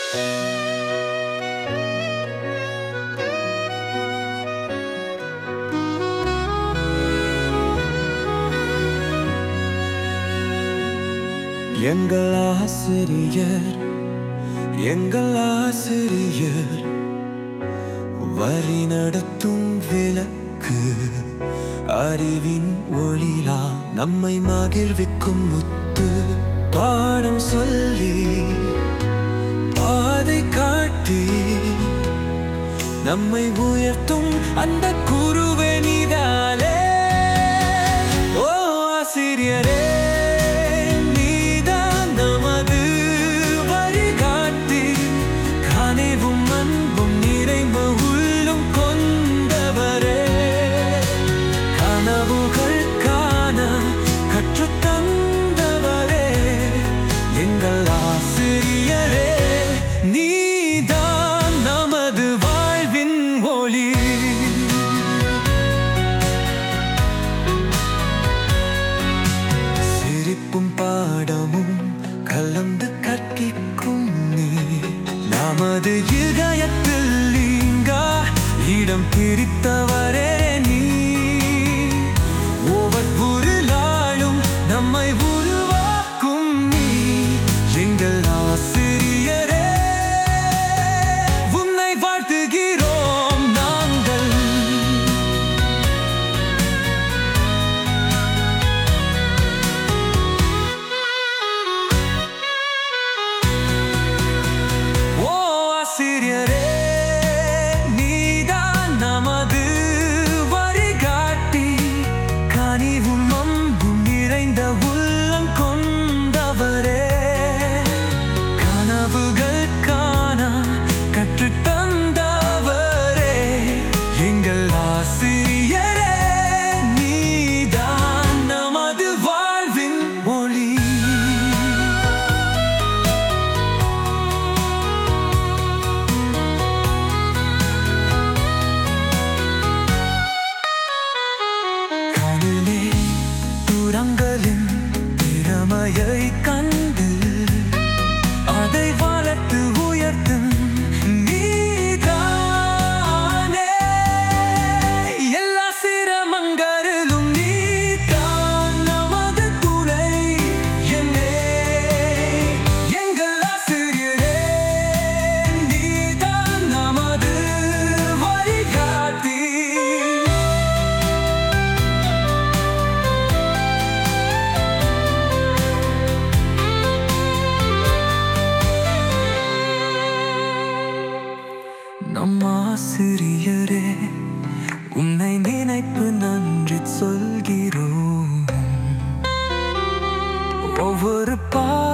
எங்கள் ஆசிரியர் எங்கள் ஆசிரியர் வழி நடத்தும் விளக்கு அறிவின் ஒளிலா நம்மை மகிழ்விக்கும் முத்து பாடம் சொல்லி பாதை காட்டி நம்மை உயர்த்தும் அந்த குருவே நீதாலே ஓ ஆசிரியரே நீதான் நமது வழிகாட்டி கனிவும் அன்பும் நிறைந்த உள்ளம் கொண்டவரே கனவுகள் காண கற்றுத் தந்தவரே எங்கள் ஆசிரியரே நீதான் நமது வாழ்வின் ஒளி சிரிப்பும் பாடமும் கலந்து கற்கிக்கும் நீ நமது இதயத்தில் நீங்கா இடம் பிரித்தவரே நீ ஒவ்வொரு நாளும் நம்மை உருவாக்கும் நீ எங்கள் ஆசிரியரே உன்னை வாழ்த்துகிறோம் நாங்கள் ஓ ஆசிரியரே நீதான் நமது வழிகாட்டி கனிவும் அன்பும் நிறைந்த உள்ளம் கொண்டவரே கனவுகள் காண கற்றுத் தந்தவரே எங்கள் ஆசிரியரே நீதான் நமது வாழ்வின் மொழி கண்ணிலே துரங்களின் திறமையை கண்டு அதை வளர்த்து உயர்த்தும் நீதானே எல்லா சிரமங்களிலும் நீதான் நமது துணை என்னே எங்கள் ஆசிரியரே நீதான் நமது வழிகாட்டி நம் ஆசிரியரே உன்னை நினைப்பு நன்றி சொல்கிறோம் ஒவ்வொரு பா